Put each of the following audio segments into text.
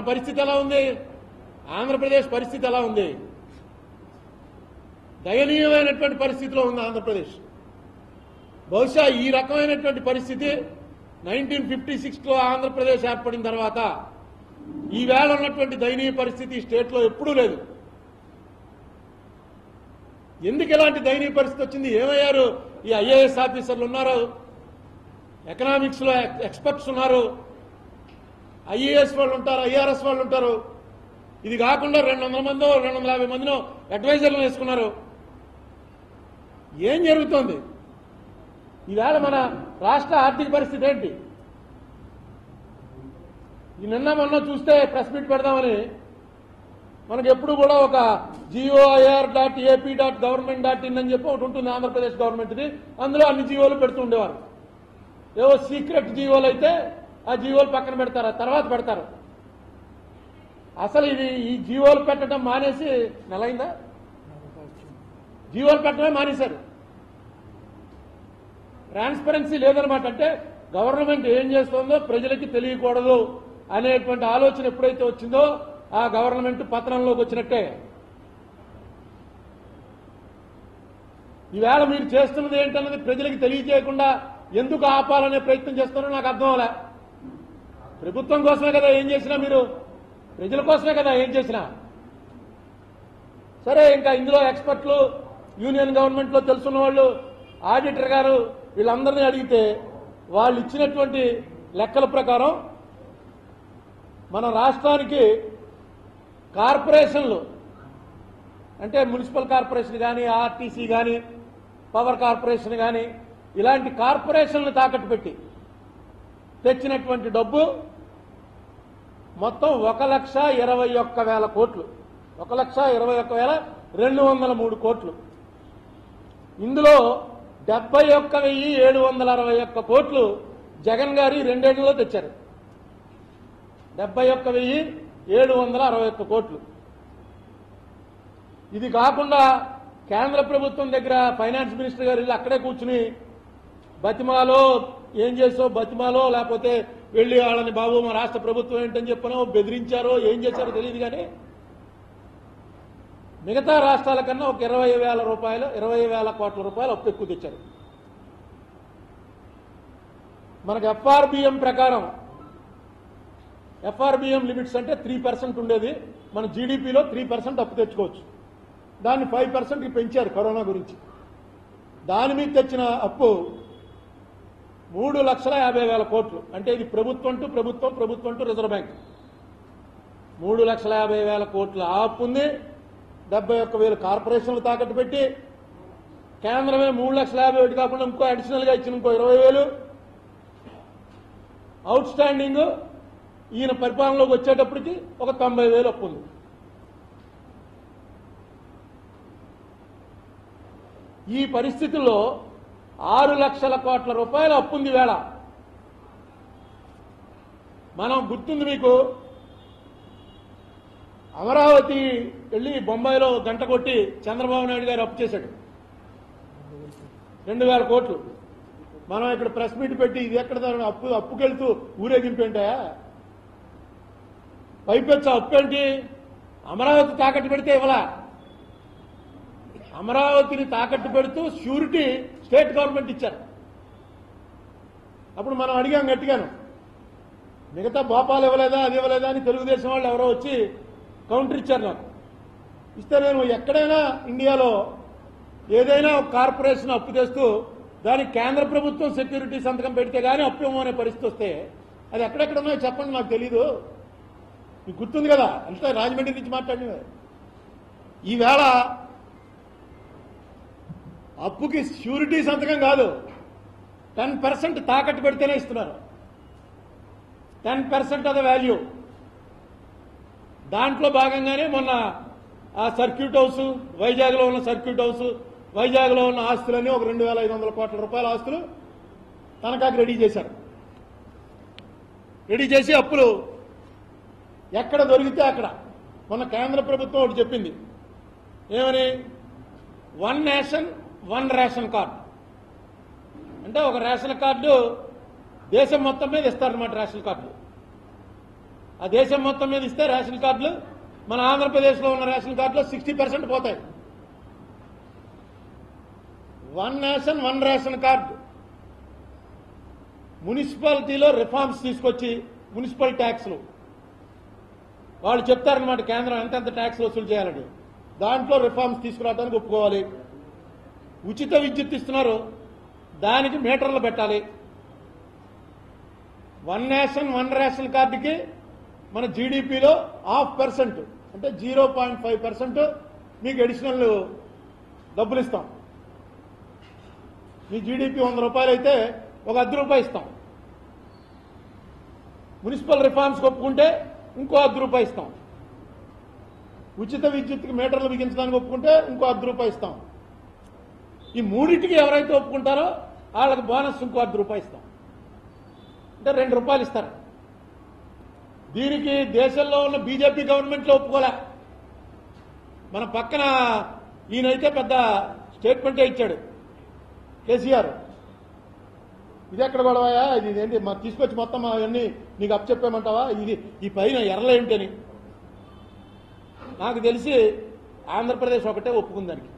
పరిస్థితి ఎలా ఉంది ఆంధ్రప్రదేశ్ పరిస్థితి ఎలా ఉంది దయనీయమైనటువంటి పరిస్థితిలో ఉంది ఆంధ్రప్రదేశ్ బహుశా ఈ రకమైనటువంటి పరిస్థితి నైన్టీన్ ఫిఫ్టీ సిక్స్లో ఆంధ్రప్రదేశ్ ఏర్పడిన తర్వాత ఈవేళ ఉన్నటువంటి దయనీయ పరిస్థితి ఈ స్టేట్లో ఎప్పుడూ లేదు ఎందుకు ఇలాంటి దయనీయ పరిస్థితి వచ్చింది ఏమయ్యారు ఈ ఐఏఎస్ ఆఫీసర్లు ఉన్నారు ఎకనామిక్స్ లో ఎక్స్పర్ట్స్ ఉన్నారు ఐఏఎస్ వాళ్ళు ఉంటారు ఐఆర్ఎస్ వాళ్ళు ఉంటారు ఇది కాకుండా రెండు వందల మందో రెండు వందల యాభై మందినో అడ్వైజర్లు వేసుకున్నారు ఏం జరుగుతోంది ఈవేళ మన రాష్ట్ర ఆర్థిక పరిస్థితి ఏంటి ఈ నిన్న మొన్న చూస్తే ప్రెస్ మీట్ పెడదామని మనకి ఎప్పుడు కూడా ఒక GOIR dot AP dot government dot in అని చెప్పి ఒకటి ఉంటుంది ఆంధ్రప్రదేశ్ గవర్నమెంట్ది అందులో అన్ని జీవోలు పెడుతూ ఉండేవారు ఏవో సీక్రెట్ జీవోలు అయితే ఆ జీవోలు పక్కన పెడతారు ఆ తర్వాత పెడతారు అసలు ఇది ఈ జీవోలు పెట్టడం మానేసి నెలైందా జీవోలు పెట్టడమే మానేశారు ట్రాన్స్పరెన్సీ లేదనమాట అంటే గవర్నమెంట్ ఏం చేస్తుందో ప్రజలకి తెలియకూడదు అనేటువంటి ఆలోచన ఎప్పుడైతే వచ్చిందో ఆ గవర్నమెంట్ పతనంలోకి వచ్చినట్టే ఈవేళ మీరు చేస్తున్నది ఏంటన్నది ప్రజలకు తెలియజేయకుండా ఎందుకు ఆపాలనే ప్రయత్నం చేస్తారో నాకు అర్థం అవలే ప్రభుత్వం కోసమే కదా ఏం చేసినా మీరు ప్రజల కోసమే కదా ఏం చేసినా సరే ఇంకా ఇందులో ఎక్స్పర్ట్లు యూనియన్ గవర్నమెంట్ లో తెలుసున్న వాళ్ళు ఆడిటర్ గారు వీళ్ళందరినీ అడిగితే వాళ్ళు ఇచ్చినటువంటి లెక్కల ప్రకారం మన రాష్ట్రానికి కార్పొరేషన్లు అంటే మున్సిపల్ కార్పొరేషన్ కానీ ఆర్టీసీ కానీ పవర్ కార్పొరేషన్ కానీ ఇలాంటి కార్పొరేషన్లు తాకట్టు పెట్టి తెచ్చినటువంటి డబ్బు మొత్తం ఒక లక్ష ఇరవై ఒక్క వేల కోట్లు ఒక లక్ష ఇరవై ఒక్క వేల రెండు వందల మూడు కోట్లు ఇందులో డెబ్బై ఒక్క వెయ్యి ఏడు వందల అరవై ఒక్క కోట్లు జగన్ గారి రెండేళ్లలో తెచ్చారు డెబ్బై ఒక్క వెయ్యి ఏడు వందల అరవై ఒక్క కోట్లు ఇది కాకుండా కేంద్ర ప్రభుత్వం దగ్గర ఫైనాన్స్ మినిస్టర్ గారు వెళ్ళి అక్కడే కూర్చుని బతిమాలో ఏం చేసో బతిమాలో లేకపోతే వెళ్ళి వాళ్ళని బాబు మా రాష్ట్ర ప్రభుత్వం ఏంటని చెప్పనో బెదిరించారో ఏం చేశారో తెలియదు కానీ మిగతా రాష్ట్రాల కన్నా ఒక ఇరవై వేల రూపాయలు ఇరవై వేల కోట్ల రూపాయలు అప్పు ఎక్కువ తెచ్చారు మనకు ఎఫ్ఆర్బిఎం ప్రకారం ఎఫ్ఆర్బిఎం లిమిట్స్ అంటే త్రీ పర్సెంట్ ఉండేది మన జీడిపిలో త్రీ పర్సెంట్ అప్పు తెచ్చుకోవచ్చు దాన్ని ఫైవ్ పర్సెంట్కి పెంచారు కరోనా గురించి దాని మీద తెచ్చిన అప్పు మూడు లక్షల యాభై వేల కోట్లు అంటే ఇది ప్రభుత్వం టు ప్రభుత్వం ప్రభుత్వం టు రిజర్వ్ బ్యాంక్ మూడు లక్షల యాభై వేల కోట్ల ఆ అప్పు ఉంది డెబ్బై ఒక్క వేలు కార్పొరేషన్లు తాకట్టు పెట్టి కేంద్రమే మూడు లక్షల యాభై ఒకటి కాకుండా ఇంకో అడిషనల్ గా ఇచ్చిన ఇంకో ఇరవై వేలు అవుట్ స్టాండింగ్ ఈయన పరిపాలనలోకి వచ్చేటప్పటికి ఒక తొంభై వేలు అప్పు ఉంది ఈ పరిస్థితుల్లో ఆరు లక్షల కోట్ల రూపాయల అప్పుంది వేళ మనం గుర్తుంది మీకు అమరావతి వెళ్ళి బొంబాయిలో గంట కొట్టి చంద్రబాబు నాయుడు గారు అప్పు చేశాడు రెండు వేల కోట్లు మనం ఇక్కడ ప్రెస్ మీట్ పెట్టి ఇది ఎక్కడ దాని అప్పు అప్పుకెళ్తూ ఊరేగింపేంటాయా పైపెచ్చు అప్పు ఏంటి అమరావతి తాకట్టు పెడితే ఇవ్వలా అమరావతిని తాకట్టు పెడుతూ షూరిటీ స్టేట్ గవర్నమెంట్ ఇచ్చారు అప్పుడు మనం అడిగాం గట్టిగాను మిగతా భోపాల్ ఇవ్వలేదా అది ఇవ్వలేదా అని తెలుగుదేశం వాళ్ళు ఎవరో వచ్చి కౌంటర్ ఇచ్చారు నాకు ఇస్తే నేను ఎక్కడైనా ఇండియాలో ఏదైనా ఒక కార్పొరేషన్ అప్పు తెస్తూ దానికి కేంద్ర ప్రభుత్వం సెక్యూరిటీ సంతకం పెడితే కానీ అప్పు ఇవ్వమనే పరిస్థితి వస్తే అది ఎక్కడెక్కడ ఉన్నాయో చెప్పండి నాకు తెలీదు మీకు గుర్తుంది కదా అంటే రాజమండ్రి నుంచి మాట్లాడినవే ఈవేళ అప్పుకి షూరిటీ సంతకం కాదు టెన్ పర్సెంట్ తాకట్టు పెడితేనే ఇస్తున్నారు టెన్ పర్సెంట్ అదే వాల్యూ దాంట్లో భాగంగానే మొన్న ఆ సర్క్యూట్ హౌస్ వైజాగ్లో ఉన్న సర్క్యూట్ హౌస్ వైజాగ్లో ఉన్న ఆస్తులన్నీ ఒక రెండు వేల ఐదు వందల కోట్ల రూపాయల ఆస్తులు తనఖాకి రెడీ చేశారు రెడీ చేసి అప్పులు ఎక్కడ దొరికితే అక్కడ మొన్న కేంద్ర ప్రభుత్వం ఒకటి చెప్పింది ఏమని one nation one ration card అంటే ఒక రేషన్ కార్డు దేశం మొత్తం మీద ఇస్తారనమాట రేషన్ కార్డు ఆ దేశం మొత్తం మీద ఇస్తే రేషన్ కార్డులు మన ఆంధ్రప్రదేశ్లో ఉన్న రేషన్ కార్డులో సిక్స్టీ పర్సెంట్ పోతాయి one nation one ration card మున్సిపాలిటీలో రిఫార్మ్స్ తీసుకొచ్చి మున్సిపల్ ట్యాక్స్లు వాళ్ళు చెప్తారనమాట కేంద్రం ఎంతెంత ట్యాక్స్ వసూలు చేయాలని దాంట్లో రిఫార్మ్స్ తీసుకురావడానికి ఒప్పుకోవాలి ఉచిత విద్యుత్ ఇస్తున్నారు దానికి మీటర్లు పెట్టాలి వన్ నేషన్ వన్ రేషన్ కార్డుకి మన జీడిపిలో హాఫ్ పర్సెంట్ అంటే జీరో పాయింట్ ఫైవ్ పర్సెంట్ మీకు అడిషనల్ డబ్బులు ఇస్తాం మీ జీడిపి వంద రూపాయలు అయితే ఒక అర్ధ రూపాయి ఇస్తాం మున్సిపల్ రిఫార్మ్స్ ఒప్పుకుంటే ఇంకో అర్ధ రూపాయి ఇస్తాం ఉచిత విద్యుత్కి మీటర్లు బిగించడానికి ఒప్పుకుంటే ఇంకో అర్ధ రూపాయి ఇస్తాం ఈ మూడింటికి ఎవరైతే ఒప్పుకుంటారో వాళ్ళకి బోనస్ ఇంకో అర్ధ రూపాయి ఇస్తాం అంటే రెండు రూపాయలు ఇస్తారు దీనికి దేశంలో ఉన్న బీజేపీ గవర్నమెంట్లో ఒప్పుకోలే మన పక్కన ఈయనైతే పెద్ద స్టేట్మెంటే ఇచ్చాడు కేసీఆర్ ఇది ఎక్కడ గొడవయా ఇది ఏంటి మా తీసుకొచ్చి మొత్తం అవన్నీ నీకు అప్పచెప్పేమంటావా ఇది ఈ పైన ఎర్రలు ఏమిటని నాకు తెలిసి ఆంధ్రప్రదేశ్ ఒకటే ఒప్పుకుంది దానికి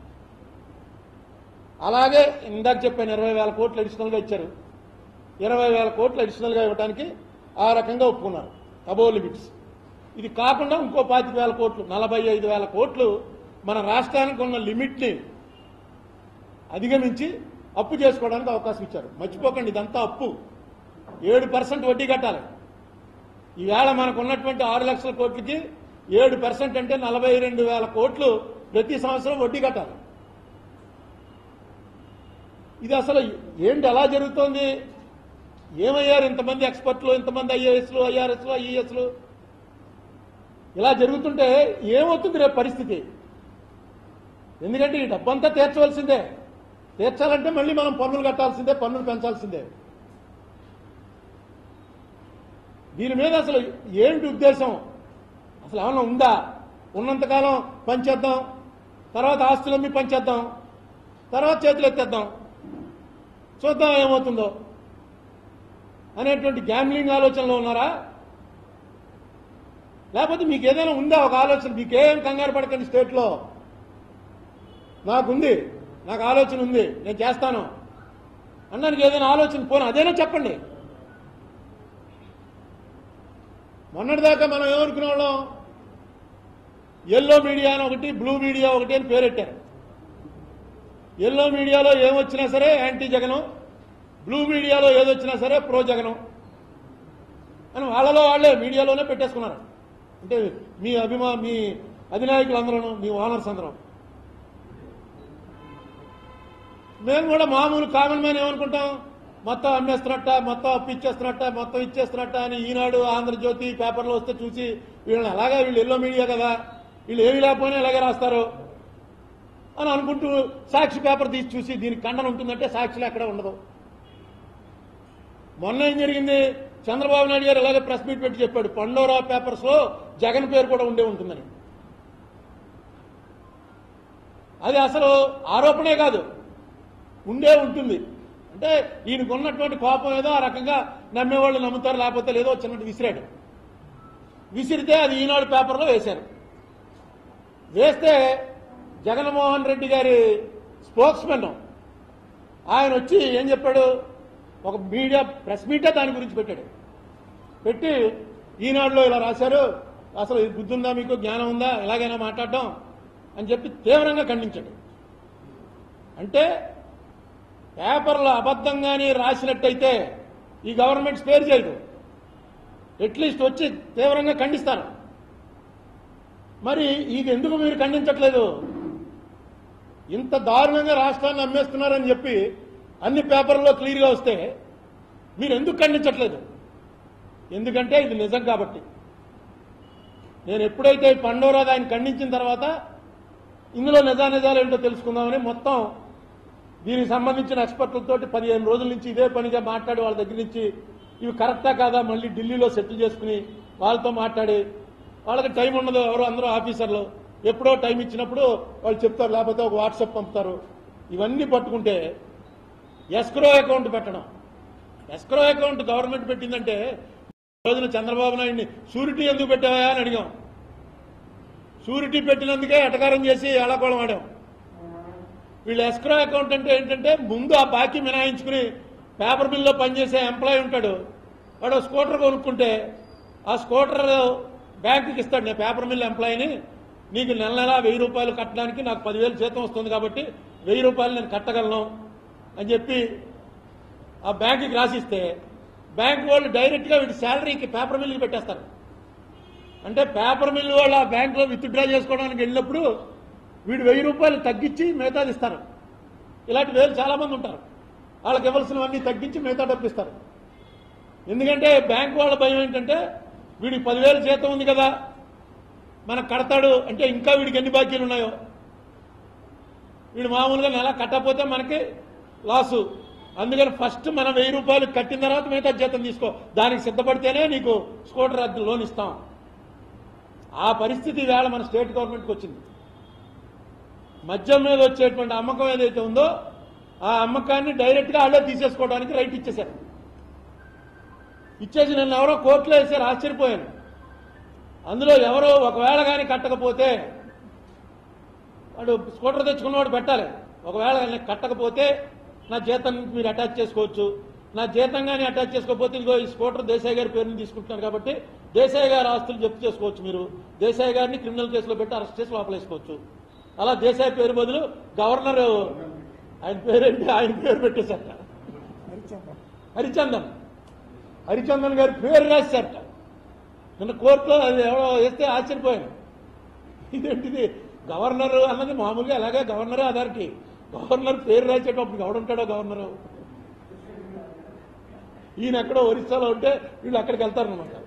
అలాగే ఇందాక చెప్పాను ఇరవై వేల కోట్లు అడిషనల్గా ఇచ్చారు ఇరవై వేల కోట్లు అడిషనల్గా ఇవ్వడానికి ఆ రకంగా ఒప్పుకున్నారు అబో లిమిట్స్ ఇది కాకుండా ఇంకో పాతిక వేల కోట్లు నలభై ఐదు వేల కోట్లు మన రాష్ట్రానికి ఉన్న లిమిట్ని అధిగమించి అప్పు చేసుకోవడానికి అవకాశం ఇచ్చారు మర్చిపోకండి ఇదంతా అప్పు ఏడు పర్సెంట్ వడ్డీ కట్టాలి ఈవేళ మనకు ఉన్నటువంటి ఆరు లక్షల కోట్లకి ఏడు పర్సెంట్ అంటే నలభై రెండు వేల కోట్లు ప్రతి సంవత్సరం వడ్డీ కట్టాలి ఇది అసలు ఏంటి ఎలా జరుగుతోంది ఏమయ్యారు ఇంతమంది ఎక్స్పర్ట్లు ఇంతమంది ఐఏఎస్లు ఐఆర్ఎస్లు ఐఈఎస్లు ఇలా జరుగుతుంటే ఏమవుతుంది రేపు పరిస్థితి ఎందుకంటే ఈ డబ్బంతా తీర్చవలసిందే తీర్చాలంటే మళ్ళీ మనం పన్నులు కట్టాల్సిందే పన్నులు పెంచాల్సిందే దీని మీద అసలు ఏంటి ఉద్దేశం అసలు ఏమన్నా ఉందా ఉన్నంతకాలం పంచేద్దాం తర్వాత ఆస్తులమ్మి పంచేద్దాం తర్వాత చేతులు ఎత్తేద్దాం చూద్దాం ఏమవుతుందో అనేటువంటి గ్యామ్లింగ్ ఆలోచనలో ఉన్నారా లేకపోతే మీకు ఏదైనా ఉందా ఒక ఆలోచన మీకేం కంగారు పడకండి స్టేట్లో నాకుంది నాకు ఆలోచన ఉంది నేను చేస్తాను అన్నానికి ఏదైనా ఆలోచన పోను అదేనా చెప్పండి మొన్నటిదాకా మనం ఏమనుకునే వాళ్ళం ఎల్లో మీడియా అని ఒకటి బ్లూ మీడియా ఒకటి అని పేరెట్టారు ఎల్లో మీడియాలో ఏమొచ్చినా సరే యాంటీ జగనం బ్లూ మీడియాలో ఏదొచ్చినా సరే ప్రో జగనం అని వాళ్ళలో వాళ్ళే మీడియాలోనే పెట్టేసుకున్నారు అంటే మీ అభిమా మీ అధినాయకులు అందరూ మీ ఓనర్స్ అందరం మేము కూడా మామూలు కామన్ మ్యాన్ ఏమనుకుంటాం మొత్తం అమ్మేస్తున్నట్ట మొత్తం అప్పిచ్చేస్తున్నట్ట మొత్తం ఇచ్చేస్తున్నట్ట అని ఈనాడు ఆంధ్రజ్యోతి పేపర్లో వస్తే చూసి వీళ్ళని అలాగా వీళ్ళు ఎల్లో మీడియా కదా వీళ్ళు ఏమి లేకపోయినా ఇలాగే రాస్తారు అని అనుకుంటూ సాక్షి పేపర్ తీసి చూసి దీనికి ఖండన ఉంటుందంటే సాక్షిలో ఎక్కడ ఉండదు మొన్న ఏం జరిగింది చంద్రబాబు నాయుడు గారు ఇలాగే ప్రెస్ మీట్ పెట్టి చెప్పాడు పండోరా పేపర్స్ లో జగన్ పేరు కూడా ఉండే ఉంటుందని అది అసలు ఆరోపణే కాదు ఉండే ఉంటుంది అంటే ఈయనకు ఉన్నటువంటి కోపం ఏదో ఆ రకంగా నమ్మేవాళ్ళు నమ్ముతారు లేకపోతే లేదో చిన్నట్టు విసిరాడు విసిరితే అది ఈనాడు పేపర్లో వేశారు వేస్తే జగన్మోహన్ రెడ్డి గారి స్పోక్స్మెన్ ఆయన వచ్చి ఏం చెప్పాడు ఒక మీడియా ప్రెస్ మీటే దాని గురించి పెట్టాడు పెట్టి ఈనాడులో ఇలా రాశారు అసలు ఇది బుద్ధి ఉందా మీకు జ్ఞానం ఉందా ఎలాగైనా మాట్లాడడం అని చెప్పి తీవ్రంగా ఖండించాడు అంటే పేపర్లో అబద్ధంగానే రాసినట్టయితే ఈ గవర్నమెంట్ స్పేర్ చేయదు అట్లీస్ట్ వచ్చి తీవ్రంగా ఖండిస్తారు మరి ఇది ఎందుకు మీరు ఖండించట్లేదు ఇంత దారుణంగా రాష్ట్రాన్ని అమ్మేస్తున్నారని చెప్పి అన్ని పేపర్లో క్లియర్గా వస్తే మీరు ఎందుకు ఖండించట్లేదు ఎందుకంటే ఇది నిజం కాబట్టి నేను ఎప్పుడైతే ఈ పండోరాది ఆయన ఖండించిన తర్వాత ఇందులో నిజానిజాలు ఏంటో తెలుసుకుందామని మొత్తం దీనికి సంబంధించిన ఎక్స్పర్ట్లతోటి పదిహేను రోజుల నుంచి ఇదే పనిగా మాట్లాడి వాళ్ళ దగ్గర నుంచి ఇవి కరెక్టా కాదా మళ్ళీ ఢిల్లీలో సెటిల్ చేసుకుని వాళ్ళతో మాట్లాడి వాళ్ళకి టైం ఉండదు ఎవరు అందరూ ఆఫీసర్లు ఎప్పుడో టైం ఇచ్చినప్పుడు వాళ్ళు చెప్తారు లేకపోతే ఒక వాట్సాప్ పంపుతారు ఇవన్నీ పట్టుకుంటే ఎస్క్రో అకౌంట్ పెట్టడం ఎస్క్రో అకౌంట్ గవర్నమెంట్ పెట్టిందంటే రోజున చంద్రబాబు నాయుడిని షూరిటీ ఎందుకు పెట్టావా అని అడిగాం షూరిటీ పెట్టినందుకే ఎటకారం చేసి ఎలాకోళం ఆడాం వీళ్ళు ఎస్క్రో అకౌంట్ అంటే ఏంటంటే ముందు ఆ బాకీ మినాయించుకుని పేపర్ మిల్లో పనిచేసే ఎంప్లాయీ ఉంటాడు వాడు ఓ స్కూటర్ కొనుక్కుంటే ఆ స్కూటర్ బ్యాంకుకి ఇస్తాడు నేను పేపర్ మిల్ ఎంప్లాయీని నీకు నెల నెల వెయ్యి రూపాయలు కట్టడానికి నాకు పదివేలు జీతం వస్తుంది కాబట్టి వెయ్యి రూపాయలు నేను కట్టగలను అని చెప్పి ఆ బ్యాంకుకి రాసిస్తే బ్యాంక్ వాళ్ళు డైరెక్ట్గా వీడి శాలరీకి పేపర్ మిల్కి పెట్టేస్తారు అంటే పేపర్ మిల్ వాళ్ళు ఆ బ్యాంకులో విత్డ్రా చేసుకోవడానికి వెళ్ళినప్పుడు వీడు వెయ్యి రూపాయలు తగ్గించి మిగతాది ఇస్తారు ఇలాంటి వేలు చాలా మంది ఉంటారు వాళ్ళకి ఇవ్వాల్సినవన్నీ తగ్గించి మిగతా డబ్బు ఇస్తారు ఎందుకంటే బ్యాంక్ వాళ్ళ భయం ఏంటంటే వీడికి పదివేలు జీతం ఉంది కదా మనకు కడతాడు అంటే ఇంకా వీడికి ఎన్ని బాకీలు ఉన్నాయో వీడు మామూలుగా నెల కట్టకపోతే మనకి లాసు అందుకని ఫస్ట్ మనం వెయ్యి రూపాయలు కట్టిన తర్వాత మిగతా జీతం తీసుకో దానికి సిద్ధపడితేనే నీకు స్కూటర్ అద్దె లోన్ ఇస్తాం ఆ పరిస్థితి వేళ మన స్టేట్ గవర్నమెంట్కి వచ్చింది మద్యం మీద వచ్చేటువంటి అమ్మకం ఏదైతే ఉందో ఆ అమ్మకాన్ని డైరెక్ట్గా వాళ్ళే తీసేసుకోవడానికి రైట్ ఇచ్చేశారు ఇచ్చేసి నన్ను ఎవరో కోర్టులో వేసారు ఆశ్చర్యపోయాను అందులో ఎవరో ఒకవేళ కానీ కట్టకపోతే వాడు స్కూటర్ తెచ్చుకున్నవాడు పెట్టాలి ఒకవేళ కానీ కట్టకపోతే నా జీతం మీరు అటాచ్ చేసుకోవచ్చు నా జీతం కానీ అటాచ్ చేసుకోకపోతే ఇదిగో ఈ స్కూటర్ దేశాయ్ గారి పేరుని తీసుకుంటున్నాను కాబట్టి దేశాయ్ గారి ఆస్తులు జప్తు చేసుకోవచ్చు మీరు దేశాయ్ గారిని క్రిమినల్ కేసులో పెట్టి అరెస్ట్ చేసి లోపలేసుకోవచ్చు అలా దేశాయ్ పేరు బదులు గవర్నర్ ఆయన పేరేంటి ఆయన పేరు పెట్టేశారట హరిచందన్ హరిచందన్ గారి పేరు రాశారట నిన్న కోర్టులో అది ఎవరో వేస్తే ఆశ్చర్యపోయాను ఇదేంటిది గవర్నర్ అన్నది మామూలుగా ఎలాగే గవర్నరే అథారిటీ గవర్నర్ పేరు రాసేటప్పుడు ఎవడుంటాడో గవర్నరు ఈయన ఎక్కడో ఒరిస్సాలో ఉంటే వీళ్ళు అక్కడికి వెళ్తారనమాట